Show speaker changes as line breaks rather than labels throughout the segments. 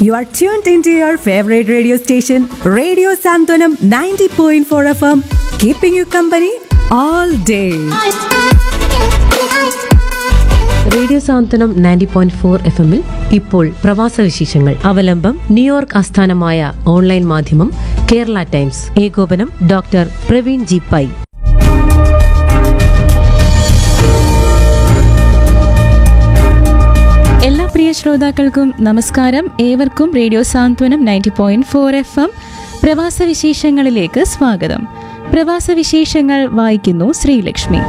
You are tuned into your favorite radio station, Radio Santonam 90.4 FM, keeping you company all day.
Radio Santhwanam ninety point four F എമ്മിൽ ഇപ്പോൾ പ്രവാസ വിശേഷങ്ങൾ അവലംബം New York ആസ്ഥാനമായ online മാധ്യമം Kerala Times ഏകോപനം ഡോക്ടർ പ്രവീൺ ജി പൈ
എല്ലാ പ്രിയ ശ്രോതാക്കൾക്കും നമസ്കാരം ഏവർക്കും radio Santhwanam ninety point four F M പ്രവാസ വിശേഷങ്ങളിലേക്ക് സ്വാഗതം പ്രവാസ വിശേഷങ്ങൾ വായിക്കുന്നു ശ്രീലക്ഷ്മി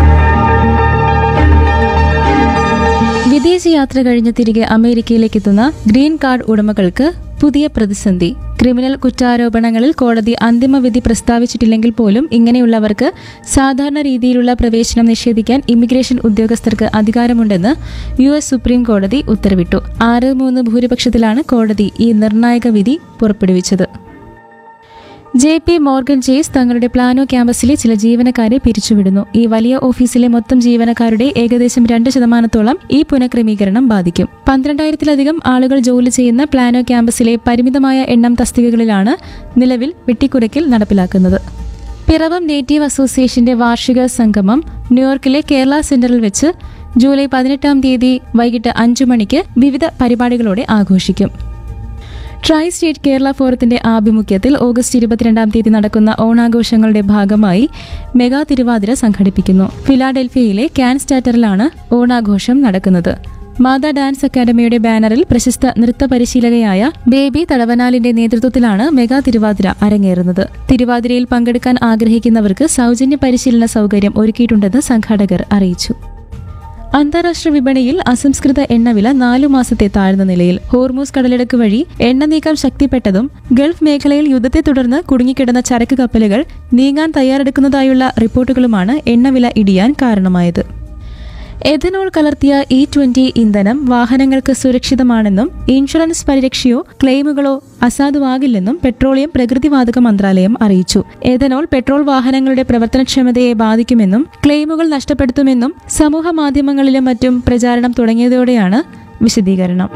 വിദേശയാത്ര കഴിഞ്ഞ് തിരികെ അമേരിക്കയിലേക്ക് എത്തുന്ന ഗ്രീൻ കാർഡ് ഉടമകൾക്ക് പുതിയ പ്രതിസന്ധി ക്രിമിനൽ കുറ്റാരോപണങ്ങളിൽ കോടതി അന്തിമവിധി പ്രസ്താവിച്ചിട്ടില്ലെങ്കിൽ പോലും ഇങ്ങനെയുള്ളവർക്ക് സാധാരണ രീതിയിലുള്ള പ്രവേശനം നിഷേധിക്കാൻ ഇമിഗ്രേഷൻ ഉദ്യോഗസ്ഥർക്ക് അധികാരമുണ്ടെന്ന് യു എസ് സുപ്രീം കോടതി ഉത്തരവിട്ടു ആറ് മൂന്ന് ഭൂരിപക്ഷത്തിലാണ് കോടതി ഈ നിർണായക വിധി പുറപ്പെടുവിച്ചത് ജെ പി മോർഗൻ ചേസ് തങ്ങളുടെ പ്ലാനോ ക്യാമ്പസിലെ ചില ജീവനക്കാരെ പിരിച്ചുവിടുന്നു ഈ വലിയ ഓഫീസിലെ മൊത്തം ജീവനക്കാരുടെ ഏകദേശം രണ്ട് ശതമാനത്തോളം ഈ പുനഃക്രമീകരണം ബാധിക്കും പന്ത്രണ്ടായിരത്തിലധികം ആളുകൾ ജോലി ചെയ്യുന്ന പ്ലാനോ ക്യാമ്പസിലെ പരിമിതമായ എണ്ണം തസ്തികകളിലാണ് നിലവിൽ വെട്ടിക്കുറയ്ക്കൽ നടപ്പിലാക്കുന്നത് പിറവം നേറ്റീവ് അസോസിയേഷന്റെ വാർഷിക സംഗമം ന്യൂയോർക്കിലെ കേരള സെന്ററിൽ വെച്ച് ജൂലൈ പതിനെട്ടാം തീയതി വൈകിട്ട് അഞ്ചു മണിക്ക് വിവിധ പരിപാടികളോടെ ആഘോഷിക്കും ട്രൈ സ്റ്റേറ്റ് കേരള ഫോറത്തിന്റെ ആഭിമുഖ്യത്തിൽ ഓഗസ്റ്റ് ഇരുപത്തിരണ്ടാം തീയതി നടക്കുന്ന ഓണാഘോഷങ്ങളുടെ ഭാഗമായി മെഗാ തിരുവാതിര സംഘടിപ്പിക്കുന്നു ഫിലാഡൽഫിയയിലെ ക്യാൻ സ്റ്റാറ്ററിലാണ് ഓണാഘോഷം നടക്കുന്നത് മാതാ ഡാൻസ് അക്കാദമിയുടെ ബാനറിൽ പ്രശസ്ത നൃത്ത പരിശീലകയായ ബേബി തടവനാലിന്റെ നേതൃത്വത്തിലാണ് മെഗാ തിരുവാതിര അരങ്ങേറുന്നത് തിരുവാതിരയിൽ പങ്കെടുക്കാൻ ആഗ്രഹിക്കുന്നവർക്ക് സൗജന്യ പരിശീലന സൗകര്യം ഒരുക്കിയിട്ടുണ്ടെന്ന് സംഘാടകർ അറിയിച്ചു അന്താരാഷ്ട്ര വിപണിയിൽ അസംസ്കൃത എണ്ണവില നാലു മാസത്തെ താഴ്ന്ന നിലയിൽ ഹോർമൂസ് കടലിടുക്ക് വഴി എണ്ണ നീക്കം ശക്തിപ്പെട്ടതും ഗൾഫ് മേഖലയിൽ യുദ്ധത്തെ തുടർന്ന് കുടുങ്ങിക്കിടന്ന ചരക്ക് കപ്പലുകൾ നീങ്ങാൻ തയ്യാറെടുക്കുന്നതായുള്ള റിപ്പോർട്ടുകളുമാണ് എണ്ണവില ഇടിയാൻ കാരണമായത് എഥനോൾ കലർത്തിയ ഇ ട്വന്റി ഇന്ധനം വാഹനങ്ങൾക്ക് സുരക്ഷിതമാണെന്നും ഇൻഷുറൻസ് പരിരക്ഷയോ ക്ലെയിമുകളോ അസാധുവാകില്ലെന്നും പെട്രോളിയം പ്രകൃതിവാതക മന്ത്രാലയം അറിയിച്ചു എഥനോൾ പെട്രോൾ വാഹനങ്ങളുടെ പ്രവർത്തനക്ഷമതയെ ബാധിക്കുമെന്നും ക്ലെയിമുകൾ നഷ്ടപ്പെടുത്തുമെന്നും സമൂഹ മാധ്യമങ്ങളിലും മറ്റും പ്രചാരണം തുടങ്ങിയതോടെയാണ് വിശദീകരണം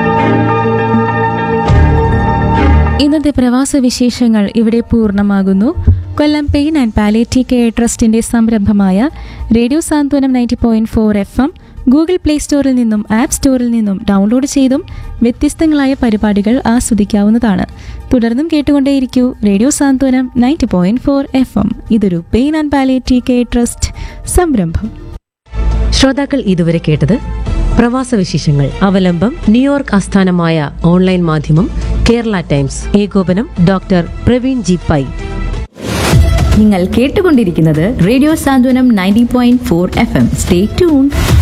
ഇന്നത്തെ പ്രവാസ വിശേഷങ്ങൾ ഇവിടെ പൂർണ്ണമാകുന്നു Kollam pain and palliative care ട്രസ്റ്റിന്റെ സംരംഭമായ radio Santhwanam ninety point four F M Google play സ്റ്റോറിൽ നിന്നും ആപ്പ് സ്റ്റോറിൽ നിന്നും ഡൗൺലോഡ് ചെയ്തും വ്യത്യസ്തങ്ങളായ പരിപാടികൾ ആസ്വദിക്കാവുന്നതാണ് തുടർന്നും കേട്ടുകൊണ്ടേയിരിക്കൂ radio Santhwanam ninety point four F M ഇതൊരു pain and palliative care trust സംരംഭം
ശ്രോതാക്കൾ ഇതുവരെ കേട്ടത് പ്രവാസ വിശേഷങ്ങൾ അവലംബം ന്യൂയോർക്ക് ആസ്ഥാനമായ ഓൺലൈൻ മാധ്യമം കേരള ടൈംസ് ഏകോപനം ഡോക്ടർ പ്രവീൺ ജി പൈ
നിങ്ങൾ കേട്ടുകൊണ്ടിരിക്കുന്നത് radio Santhwanam ninety point four F M stay tune